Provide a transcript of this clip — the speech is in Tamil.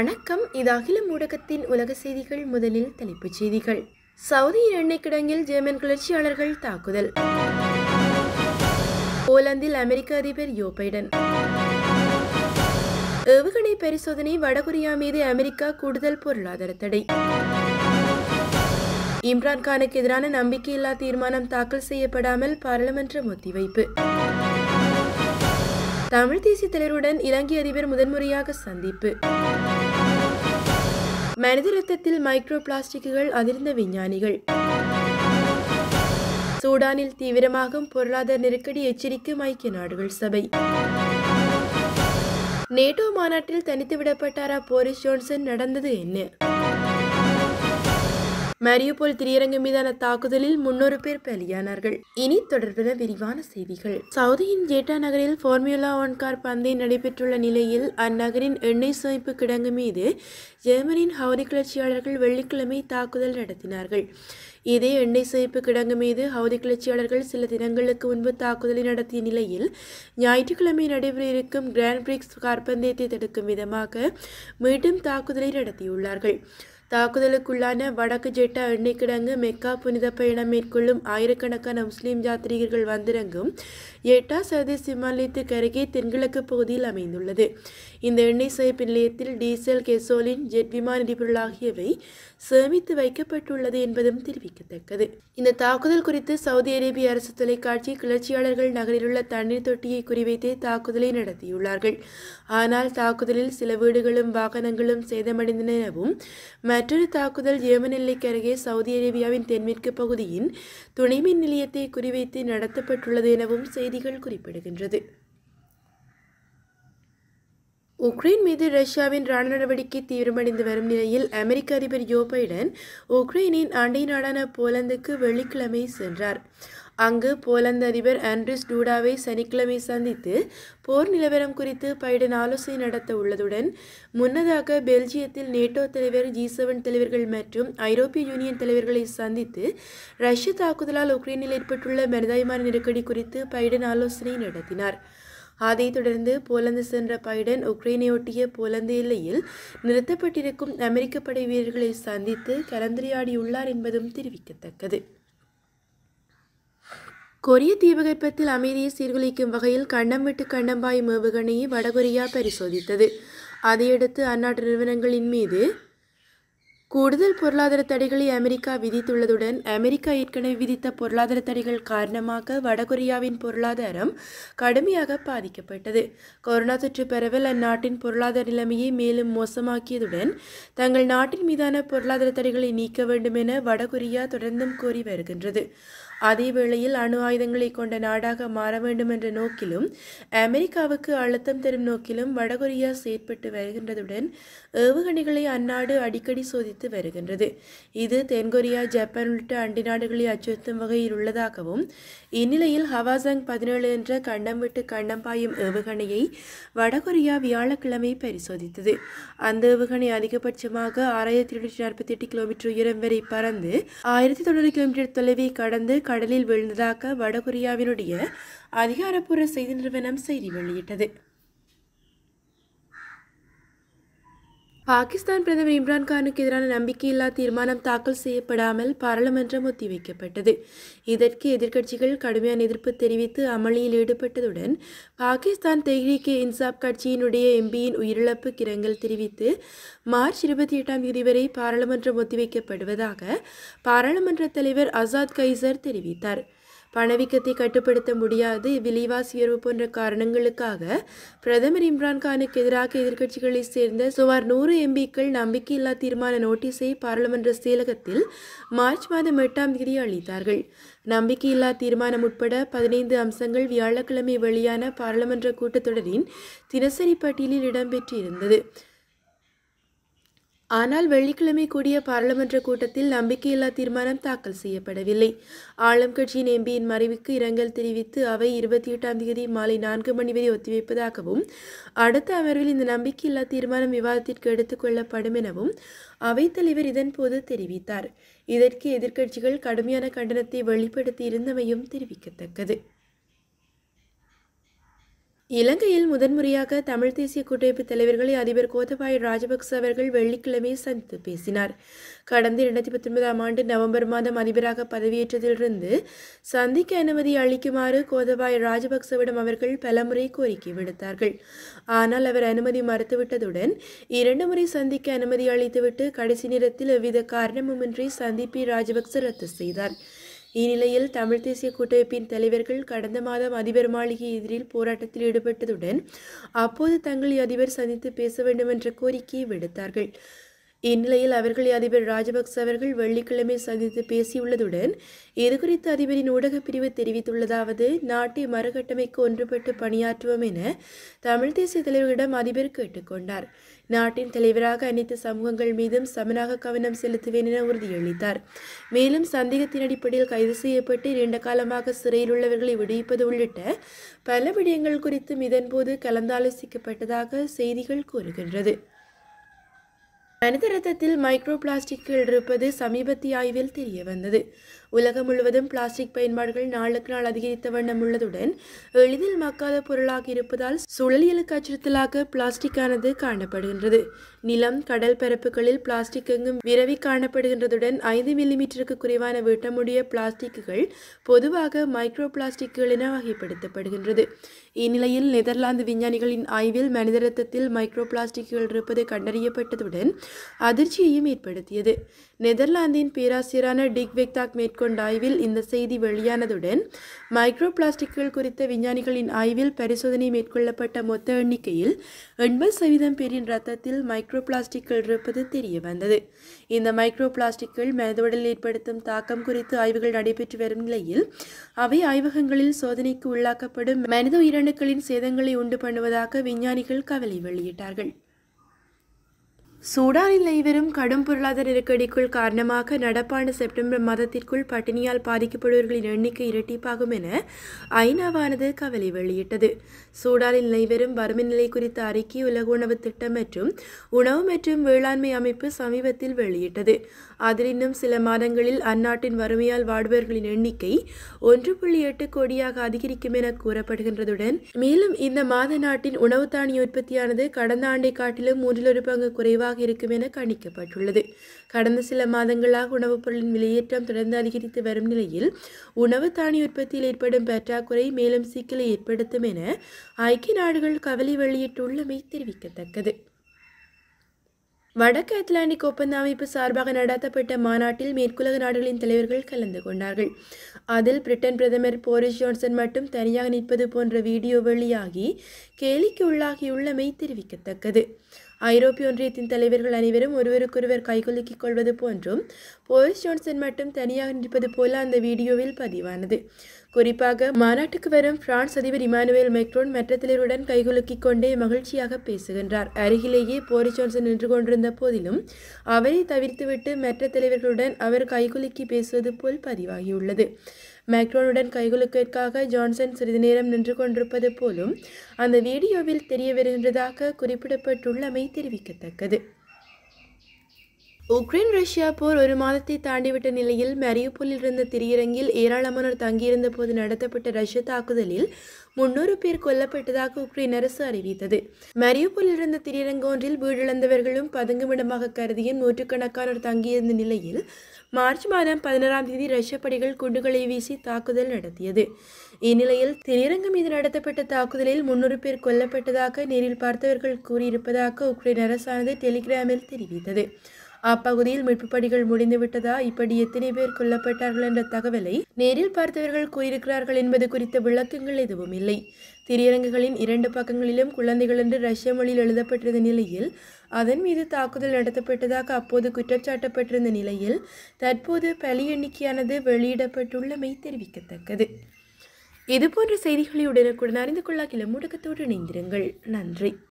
வணக்கம் இது அகில ஊடகத்தின் உலக செய்திகள் முதலில் தலைப்புச் செய்திகள் சவுதியின் எண்ணெய் கிடங்கில் ஜெர்மன் கிளர்ச்சியாளர்கள் தாக்குதல் போலந்தில் அமெரிக்க அதிபர் ஜோ பைடன் ஏவுகணை பரிசோதனை வடகொரியா மீது அமெரிக்கா கூடுதல் பொருளாதார தடை இம்ரான்கானுக்கு எதிரான நம்பிக்கையில்லா தீர்மானம் தாக்கல் செய்யப்படாமல் பாராளுமன்றம் ஒத்திவைப்பு தமிழ் தேசிய தலைவருடன் இலங்கை அதிபர் முதன்முறையாக சந்திப்பு மனித ரத்தத்தில் மைக்ரோ பிளாஸ்டிக்குகள் அதிர்ந்த விஞ்ஞானிகள் சூடானில் தீவிரமாகும் பொருளாதார நெருக்கடி எச்சரிக்கும் ஐக்கிய நாடுகள் சபை நேட்டோ மாநாட்டில் தனித்து விடப்பட்டாரா போரிஸ் ஜோன்சன் நடந்தது என்ன மரியுபோல் திரையரங்கு மீதான தாக்குதலில் முன்னூறு பேர் பலியானார்கள் இனி தொடர்பென விரிவான செய்திகள் சவுதியின் ஜேட்டா நகரில் ஃபார்முலா ஒன் கார் பந்தயம் நடைபெற்றுள்ள நிலையில் அந்நகரின் எண்ணெய் சேமிப்பு கிடங்கு மீது ஜெர்மனியின் ஹவுதி கிளர்ச்சியாளர்கள் வெள்ளிக்கிழமை தாக்குதல் நடத்தினார்கள் இதே எண்ணெய் சேமிப்பு கிடங்கு மீது ஹவுதி கிளர்ச்சியாளர்கள் சில தினங்களுக்கு முன்பு தாக்குதலை நடத்திய நிலையில் ஞாயிற்றுக்கிழமை நடைபெற இருக்கும் கிராண்ட் பிரிக்ஸ் கார்பந்தயத்தை தடுக்கும் விதமாக மீண்டும் தாக்குதலை நடத்தியுள்ளார்கள் தாக்குதலுக்குள்ளான வடக்கு ஜெட்டா எண்ணெய் கிடங்கு மெக்கா புனித பயணம் மேற்கொள்ளும் ஆயிரக்கணக்கான முஸ்லிம் யாத்ரீகர்கள் வந்திறங்கும் எட்டா சர்தேஸ் விமானத்துக்கு அருகே தென்கிழக்கு பகுதியில் அமைந்துள்ளது இந்த எண்ணெய் சேமிப்பு நிலையத்தில் டீசல் கெசோலின் ஜெட் விமான எரிபொருள் ஆகியவை சேமித்து வைக்கப்பட்டுள்ளது என்பதும் தெரிவிக்கத்தக்கது இந்த தாக்குதல் குறித்து சவுதி அரேபிய அரசு தொலைக்காட்சி கிளர்ச்சியாளர்கள் நகரில் உள்ள தண்ணீர் தொட்டியை குறிவைத்தே தாக்குதலை நடத்தியுள்ளார்கள் ஆனால் தாக்குதலில் சில வீடுகளும் வாகனங்களும் சேதமடைந்தன எனவும் மற்றொரு தாக்குதல் ஏமன் எல்லைக்கு அருகே சவுதி அரேபியாவின் தென்மேற்கு பகுதியின் துணைமின் நிலையத்தை குறிவைத்து நடத்தப்பட்டுள்ளது எனவும் செய்திகள் குறிப்பிடுகின்றது உக்ரைன் மீது ரஷ்யாவின் ராணுவ நடவடிக்கை தீவிரமடைந்து வரும் நிலையில் அமெரிக்க அதிபர் ஜோ பைடன் உக்ரைனின் அண்டை நாடான போலந்துக்கு வெள்ளிக்கிழமை சென்றார் அங்கு போலந்து அதிபர் ஆண்ட்ரிஸ் டூடாவை சனிக்கிழமை சந்தித்து போர் நிலவரம் குறித்து பைடன் ஆலோசனை நடத்த உள்ளதுடன் முன்னதாக பெல்ஜியத்தில் நேட்டோ தலைவர் ஜி செவன் தலைவர்கள் மற்றும் ஐரோப்பிய யூனியன் தலைவர்களை சந்தித்து ரஷ்ய தாக்குதலால் உக்ரைனில் ஏற்பட்டுள்ள மனிதாயமான நெருக்கடி குறித்து பைடன் ஆலோசனை நடத்தினார் அதைத் தொடர்ந்து போலந்து சென்ற பைடன் உக்ரைனை ஒட்டிய போலந்து எல்லையில் நிறுத்தப்பட்டிருக்கும் அமெரிக்க படை வீரர்களை சந்தித்து கலந்துரையாடியுள்ளார் என்பதும் தெரிவிக்கத்தக்கது கொரிய தீபகற்பத்தில் அமைதியை சீர்குலைக்கும் வகையில் கண்டம் விட்டு கண்டம் பாயும் ஏவுகணையை வடகொரியா பரிசோதித்தது அதையடுத்து அந்நாட்டு நிறுவனங்களின் மீது கூடுதல் பொருளாதார தடைகளை அமெரிக்கா விதித்துள்ளதுடன் அமெரிக்கா ஏற்கனவே விதித்த பொருளாதார தடைகள் காரணமாக வடகொரியாவின் பொருளாதாரம் கடுமையாக பாதிக்கப்பட்டது கொரோனா தொற்று பரவல் அந்நாட்டின் பொருளாதார நிலைமையை மேலும் மோசமாக்கியதுடன் தங்கள் நாட்டின் மீதான பொருளாதார தடைகளை நீக்க வேண்டும் என வடகொரியா தொடர்ந்தும் கோரி வருகின்றது அதேவேளையில் அணு ஆயுதங்களை கொண்ட நாடாக மாற வேண்டும் என்ற நோக்கிலும் அமெரிக்காவுக்கு அழுத்தம் தரும் நோக்கிலும் வடகொரியா செயற்பட்டு வருகின்றதுடன் ஏவுகணைகளை அந்நாடு அடிக்கடி சோதித்து வருகின்றது இது தென்கொரியா ஜப்பான் உள்ளிட்ட அண்டை நாடுகளை அச்சுறுத்தும் வகையில் உள்ளதாகவும் இந்நிலையில் ஹவாசாங் பதினேழு என்ற கண்டம் விட்டு கண்டம் பாயும் ஏவுகணையை வடகொரியா வியாழக்கிழமை பரிசோதித்தது அந்த ஏவுகணை அதிகபட்சமாக ஆறாயிரத்தி இருநூற்றி நாற்பத்தி எட்டு கிலோமீட்டர் உயரம் வரை பறந்து ஆயிரத்தி தொண்ணூறு கிலோமீட்டர் தொலைவை கடந்து கடலில் விழுந்ததாக வடகொரியாவினுடைய அதிகாரப்பூர்வ செய்தி நிறுவனம் செய்தி வெளியிட்டது பாகிஸ்தான் பிரதமர் இம்ரான்கானுக்கு எதிரான நம்பிக்கையில்லா தீர்மானம் தாக்கல் செய்யப்படாமல் பாராளுமன்றம் ஒத்திவைக்கப்பட்டது இதற்கு எதிர்க்கட்சிகள் கடுமையான எதிர்ப்பு தெரிவித்து அமளியில் ஈடுபட்டதுடன் பாகிஸ்தான் தெஹ்ரீகே இன்சாப் கட்சியினுடைய எம்பியின் உயிரிழப்புக்கு இரங்கல் தெரிவித்து மார்ச் இருபத்தி எட்டாம் தேதி வரை பாராளுமன்றம் ஒத்திவைக்கப்படுவதாக பாராளுமன்ற தலைவர் அசாத் கைசர் தெரிவித்தார் பணவீக்கத்தை கட்டுப்படுத்த முடியாது விலைவாசி உயர்வு போன்ற காரணங்களுக்காக பிரதமர் இம்ரான்கானுக்கு எதிராக எதிர்க்கட்சிகளைச் சேர்ந்த சுமார் நூறு எம்பிக்கள் நம்பிக்கையில்லா தீர்மான நோட்டீஸை பாராளுமன்ற செயலகத்தில் மார்ச் மாதம் எட்டாம் தேதி அளித்தார்கள் நம்பிக்கையில்லா தீர்மானம் உட்பட பதினைந்து அம்சங்கள் வியாழக்கிழமை வெளியான பாராளுமன்ற கூட்டத்தொடரின் தினசரி பட்டியலில் இடம்பெற்றிருந்தது ஆனால் வெள்ளிக்கிழமை கூடிய பாராளுமன்ற கூட்டத்தில் நம்பிக்கையில்லா தீர்மானம் தாக்கல் செய்யப்படவில்லை ஆளும் கட்சியின் எம்பியின் மறைவுக்கு இரங்கல் தெரிவித்து அவை இருபத்தி எட்டாம் தேதி மாலை நான்கு மணி வரை ஒத்திவைப்பதாகவும் அடுத்த அமர்வில் இந்த நம்பிக்கையில்லா தீர்மானம் விவாதத்திற்கு எடுத்துக் கொள்ளப்படும் எனவும் அவைத்தலைவர் இதன்போது தெரிவித்தார் இதற்கு எதிர்க்கட்சிகள் கடுமையான கண்டனத்தை வெளிப்படுத்தி இருந்தமையும் தெரிவிக்கத்தக்கது இலங்கையில் முதன்முறையாக தமிழ் தேசிய கூட்டமைப்பு தலைவர்களை அதிபர் கோத்தபாய ராஜபக்ச அவர்கள் வெள்ளிக்கிழமை சந்தித்து பேசினார் கடந்த இரண்டாயிரத்தி பத்தொன்பதாம் ஆண்டு நவம்பர் மாதம் அதிபராக பதவியேற்றதிலிருந்து சந்திக்க அனுமதி அளிக்குமாறு கோத்தபாய ராஜபக்சவிடம் அவர்கள் பலமுறை கோரிக்கை விடுத்தார்கள் ஆனால் அவர் அனுமதி மறுத்துவிட்டதுடன் இரண்டு முறை சந்திக்க அனுமதி அளித்துவிட்டு கடைசி நேரத்தில் எவ்வித காரணமுமின்றி சந்திப்பை ராஜபக்ச ரத்து செய்தார் இந்நிலையில் தமிழ் தேசிய கூட்டமைப்பின் தலைவர்கள் கடந்த மாதம் அதிபர் மாளிகை எதிரில் போராட்டத்தில் ஈடுபட்டதுடன் அப்போது தங்களை அதிபர் சந்தித்து பேச வேண்டும் என்ற கோரிக்கையை விடுத்தார்கள் இந்நிலையில் அவர்களை அதிபர் ராஜபக்ச அவர்கள் வெள்ளிக்கிழமை சந்தித்து பேசியுள்ளதுடன் இதுகுறித்து அதிபரின் ஊடகப் பிரிவு தெரிவித்துள்ளதாவது நாட்டை மறுகட்டமைக்க ஒன்றுபட்டு பணியாற்றுவோம் என தமிழ் தேசிய தலைவர்களிடம் அதிபர் கேட்டுக்கொண்டார் நாட்டின் தலைவராக அனைத்து சமூகங்கள் மீதும் சமனாக கவனம் செலுத்துவேன் என உறுதியளித்தார் மேலும் சந்தேகத்தின் அடிப்படையில் கைது செய்யப்பட்டு நீண்ட காலமாக சிறையில் உள்ளவர்களை விடுவிப்பது உள்ளிட்ட பல விடயங்கள் குறித்தும் இதன்போது கலந்தாலோசிக்கப்பட்டதாக செய்திகள் கூறுகின்றது மனித ரத்தத்தில் மைக்ரோ பிளாஸ்டிக்குகள் இருப்பது சமீபத்திய ஆய்வில் தெரிய வந்தது உலகம் முழுவதும் பிளாஸ்டிக் பயன்பாடுகள் நாளுக்கு நாள் அதிகரித்த வண்ணம் உள்ளதுடன் எளிதில் மக்காத பொருளாக இருப்பதால் சுழலியலுக்கு அச்சுறுத்தலாக பிளாஸ்டிக்கானது காணப்படுகின்றது நிலம் கடல் பரப்புகளில் பிளாஸ்டிக் எங்கும் விரவி காணப்படுகின்றதுடன் ஐந்து மில்லிமீட்டருக்கு குறைவான விட்டமுடைய பிளாஸ்டிக்குகள் பொதுவாக மைக்ரோ பிளாஸ்டிக்குகள் என வகைப்படுத்தப்படுகின்றது இந்நிலையில் நெதர்லாந்து விஞ்ஞானிகளின் ஆய்வில் மனித ரத்தத்தில் மைக்ரோ பிளாஸ்டிக்குகள் இருப்பது கண்டறியப்பட்டதுடன் அதிர்ச்சியையும் ஏற்படுத்தியது நெதர்லாந்தின் பேராசிரியரான டிக் வெக்தாக் மேற்கொண்ட ஆய்வில் இந்த செய்தி வெளியானதுடன் மைக்ரோ பிளாஸ்டிக்குகள் குறித்த விஞ்ஞானிகளின் ஆய்வில் பரிசோதனை மேற்கொள்ளப்பட்ட மொத்த எண்ணிக்கையில் எண்பது சதவீதம் பேரின் ரத்தத்தில் மைக்ரோ பிளாஸ்டிக்குகள் இருப்பது தெரிய வந்தது இந்த மைக்ரோ பிளாஸ்டிக்குகள் மனித உடலில் ஏற்படுத்தும் தாக்கம் குறித்து ஆய்வுகள் நடைபெற்று வரும் நிலையில் அவை ஆய்வகங்களில் சோதனைக்கு உள்ளாக்கப்படும் மனித உயிரணுக்களின் சேதங்களை உண்டு பண்ணுவதாக விஞ்ஞானிகள் கவலை வெளியிட்டார்கள் சூடானில் நடைபெறும் கடும் பொருளாதார நெருக்கடிக்குள் காரணமாக நடப்பாண்டு செப்டம்பர் மாதத்திற்குள் பட்டினியால் பாதிக்கப்படுபவர்களின் எண்ணிக்கை இரட்டிப்பாகும் என ஐநாவானது கவலை வெளியிட்டது சூடானில் நடைபெறும் வறுமை நிலை குறித்த அறிக்கை உலக உணவு திட்டம் மற்றும் உணவு மற்றும் வேளாண்மை அமைப்பு சமீபத்தில் வெளியிட்டது அதில் இன்னும் சில மாதங்களில் அந்நாட்டின் வறுமையால் வாடுபவர்களின் எண்ணிக்கை ஒன்று புள்ளி எட்டு கோடியாக அதிகரிக்கும் என கூறப்படுகின்றதுடன் மேலும் இந்த மாத நாட்டின் உணவு தானிய உற்பத்தியானது கடந்த ஆண்டை காட்டிலும் மூன்றில் ஒரு பங்கு குறைவாக குறைவாக இருக்கும் என கணிக்கப்பட்டுள்ளது கடந்த சில மாதங்களாக உணவுப் பொருளின் விலையேற்றம் தொடர்ந்து அதிகரித்து வரும் நிலையில் உணவு தானிய உற்பத்தியில் ஏற்படும் பற்றாக்குறை மேலும் சிக்கலை ஏற்படுத்தும் என ஐக்கிய நாடுகள் கவலை வெளியிட்டுள்ளமை தெரிவிக்கத்தக்கது வடக்கு அட்லாண்டிக் ஒப்பந்த அமைப்பு சார்பாக நடத்தப்பட்ட மாநாட்டில் மேற்குலக நாடுகளின் தலைவர்கள் கலந்து கொண்டார்கள் அதில் பிரிட்டன் பிரதமர் போரிஸ் ஜான்சன் மட்டும் தனியாக நிற்பது போன்ற வீடியோ வெளியாகி கேலிக்கு உள்ளாகியுள்ளமை தெரிவிக்கத்தக்கது ஐரோப்பிய ஒன்றியத்தின் தலைவர்கள் அனைவரும் ஒருவருக்கொருவர் கைகுலுக்கிக் கொள்வது போன்றும் போரிஸ் ஜான்சன் மட்டும் தனியாக நிற்பது போல அந்த வீடியோவில் பதிவானது குறிப்பாக மாநாட்டுக்கு வரும் பிரான்ஸ் அதிபர் இமானுவேல் மெக்ரோன் மற்ற தலைவருடன் கைகுலுக்கிக் கொண்டே மகிழ்ச்சியாக பேசுகின்றார் அருகிலேயே போரிஸ் ஜான்சன் நின்று கொண்டிருந்த போதிலும் அவரை தவிர்த்துவிட்டு மற்ற தலைவர்களுடன் அவர் கைகுலுக்கி பேசுவது போல் பதிவாகியுள்ளது மேக்ரோனுடன் கைகுலுக்கிற்காக ஜான்சன் சிறிது நேரம் நின்று கொண்டிருப்பது போலும் அந்த வீடியோவில் தெரிய வருகின்றதாக குறிப்பிடப்பட்டுள்ளமை தெரிவிக்கத்தக்கது உக்ரைன் ரஷ்யா போர் ஒரு மாதத்தை தாண்டிவிட்ட நிலையில் மரியுபோலில் இருந்த திரையரங்கில் ஏராளமானோர் தங்கியிருந்த போது நடத்தப்பட்ட ரஷ்ய தாக்குதலில் முன்னூறு பேர் கொல்லப்பட்டதாக உக்ரைன் அரசு அறிவித்தது மரியுபோலில் இருந்த திரையரங்கு ஒன்றில் வீடிழந்தவர்களும் பதுங்குமிடமாக கருதிய நூற்றுக்கணக்கானோர் தங்கியிருந்த நிலையில் மார்ச் மாதம் பதினாறாம் தேதி ரஷ்ய படைகள் குண்டுகளை வீசி தாக்குதல் நடத்தியது இந்நிலையில் திரையரங்கு மீது நடத்தப்பட்ட தாக்குதலில் முன்னூறு பேர் கொல்லப்பட்டதாக நேரில் பார்த்தவர்கள் கூறியிருப்பதாக உக்ரைன் அரசானது டெலிகிராமில் தெரிவித்தது அப்பகுதியில் மீட்பு பணிகள் முடிந்துவிட்டதா இப்படி எத்தனை பேர் கொல்லப்பட்டார்கள் என்ற தகவலை நேரில் பார்த்தவர்கள் கூறியிருக்கிறார்கள் என்பது குறித்த விளக்கங்கள் எதுவும் இல்லை திரையரங்குகளின் இரண்டு பக்கங்களிலும் குழந்தைகள் என்று ரஷ்ய மொழியில் எழுதப்பட்டிருந்த நிலையில் அதன் மீது தாக்குதல் நடத்தப்பட்டதாக அப்போது குற்றச்சாட்டப்பட்டிருந்த நிலையில் தற்போது பலி எண்ணிக்கையானது வெளியிடப்பட்டுள்ளமை தெரிவிக்கத்தக்கது இதுபோன்ற செய்திகளை உடனுக்குடன் அறிந்து கொள்ள கிளம்புடக்கத்தோடு இணைந்திருங்கள் நன்றி